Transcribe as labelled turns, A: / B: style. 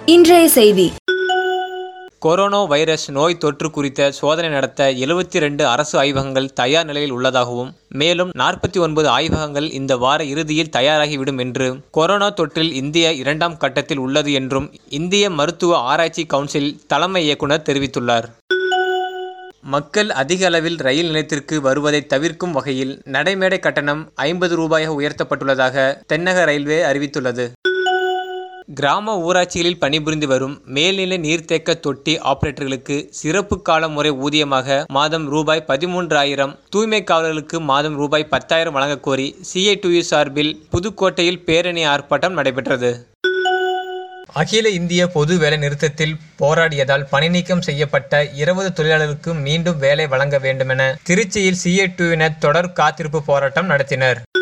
A: இன்றைய செய்தி
B: corona virus நோய் தொற்று குறித்த சோதனை நடத்த எழுபத்தி ரெண்டு அரசு ஆய்வகங்கள் தயார் நிலையில் உள்ளதாகவும் மேலும் நாற்பத்தி ஒன்பது ஆய்வகங்கள் இந்த வார இறுதியில் தயாராகிவிடும் என்று கொரோனா தொற்றில் இந்தியா இரண்டாம் கட்டத்தில் உள்ளது என்றும் இந்திய மருத்துவ ஆராய்ச்சி கவுன்சில் தலைமை இயக்குனர் தெரிவித்துள்ளார் மக்கள் அதிக அளவில் ரயில் நிலையத்திற்கு வருவதை தவிர்க்கும் வகையில் நடைமேடை கட்டணம் ஐம்பது ரூபாயாக உயர்த்தப்பட்டுள்ளதாக தென்னக ரயில்வே அறிவித்துள்ளது கிராம ஊராட்சிகளில் பணிபுரிந்து வரும் மேல்நிலை நீர்த்தேக்க தொட்டி ஆபரேட்டர்களுக்கு சிறப்பு கால முறை ஊதியமாக மாதம் ரூபாய் பதிமூன்றாயிரம் தூய்மை காவலர்களுக்கு மாதம் ரூபாய் பத்தாயிரம் வழங்கக் கோரி சிஐடியு சார்பில் புதுக்கோட்டையில் பேரணி ஆர்ப்பாட்டம் நடைபெற்றது அகில இந்திய பொது வேலை நிறுத்தத்தில் போராடியதால் பணிநீக்கம் செய்யப்பட்ட இருபது தொழிலாளர்களுக்கு மீண்டும் வேலை வழங்க வேண்டுமென திருச்சியில் சிஐடியுவினர் தொடர் காத்திருப்பு போராட்டம் நடத்தினர்